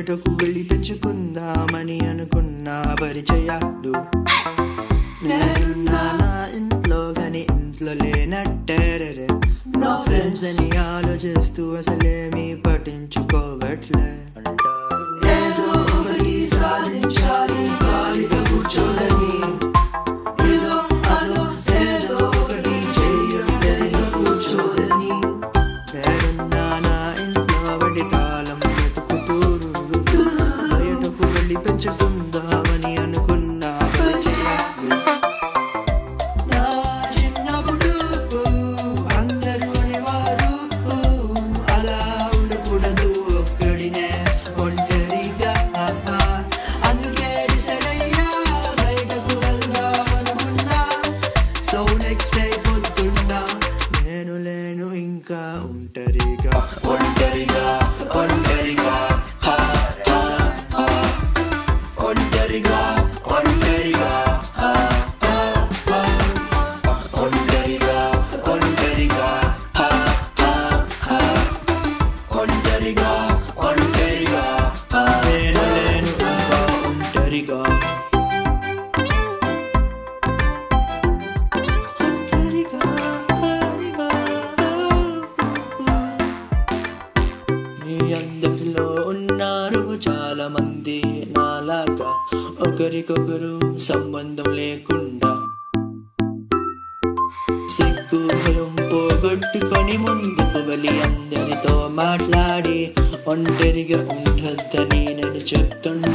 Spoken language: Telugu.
బయటకు వెళ్ళి తెచ్చుకుందామని అనుకున్న పరిచయాలు నేనున్నా నా ఇంట్లో గాని ఇంట్లో లేనట్టేరే నా ఫ్రెండ్స్ అని ఆలోచిస్తూ అసలేమీ పట్టించుకోవట్లే ఏదో ఒకటి సాధించాలి ఖాళీగా కూర్చోలని ఏదో అదో ఏదో ఒకటి చెయ్యొద్దని కూర్చోదని నేనున్నా నా ఇంట్లో వడి తాళం వెతుకుతూరు బయటకు వెళ్ళి పెంచుకుందామని అనుకున్నా పరిచయాలు నా చిన్నప్పుడు అందరూ అనేవారు అలా ఉండకూడదు ఒక్కడినే ఒంటరిగా అందుకే డిసైడ్ అయ్యా బయటకు వెళ్దామనుకున్నా సో నెక్స్ట్ అయిపోతున్నా నేను లేను ఇంకా ఒంటరిగా ఒంటరిగా ఒంటరిగా హా, హా, హా. ఒంటరిగా ఒంటరిగా హా, హా, హా. ఒంటరిగా ఒంటరిగా హా, హా, హా. ఒంటరిగా ఒంటరిగా హా. నేను లేను ఇంకా ఒంటరిగా ఒంటరిగా, ఒంటరిగా. మీ అందరిలో ఉన్నారు చాలా మంది నాలాగా ఒకరికొకరు సంబంధం లేకుండా సిగ్గు భయం పోగొట్టుకొని ముందుకు వెళ్ళి అందరితో మాట్లాడి ఒంటరిగా ఉండొద్దని నేను చెప్తున్నా